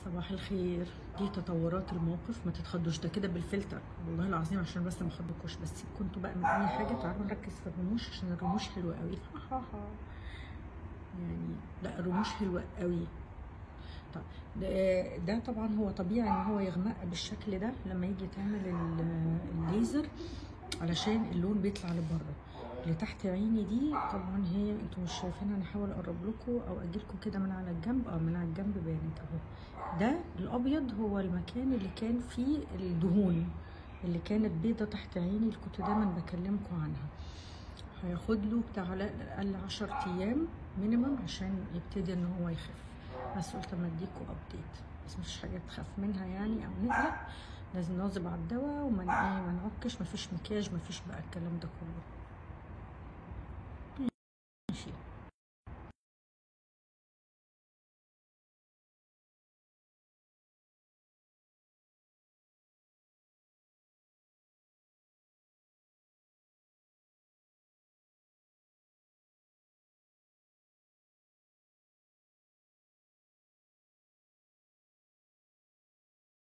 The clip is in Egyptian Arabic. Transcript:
صباح الخير دي تطورات الموقف ما تتخضوش ده كده بالفلتر والله العظيم عشان بس ما اخضكوش بس كنتوا بقى من اي حاجه تعالوا نركز في الرموش عشان الرموش حلوه قوي يعني لا الرموش حلوه قوي طيب ده, ده طبعا هو طبيعي ان هو يغمق بالشكل ده لما يجي تعمل ال- الليزر علشان اللون بيطلع لبره اللي تحت عيني دي طبعا هي انتوا مش شايفينها انا هحاول اقرب لكم او اجيلكم كده من على الجنب اه من على الجنب بانت اهو ده الابيض هو المكان اللي كان فيه الدهون اللي كانت بيضة تحت عيني اللي كنت دايما بكلمكم عنها هياخد له بتاع على الاقل 10 ايام مينيمم عشان يبتدي ان هو يخف بس قلت اما اديكوا ابديت بس مش حاجه تخاف منها يعني او نقلق لازم نواظب على الدواء وما ن- ايه ما نعكش مفيش مكياج مفيش بقى الكلام ده كله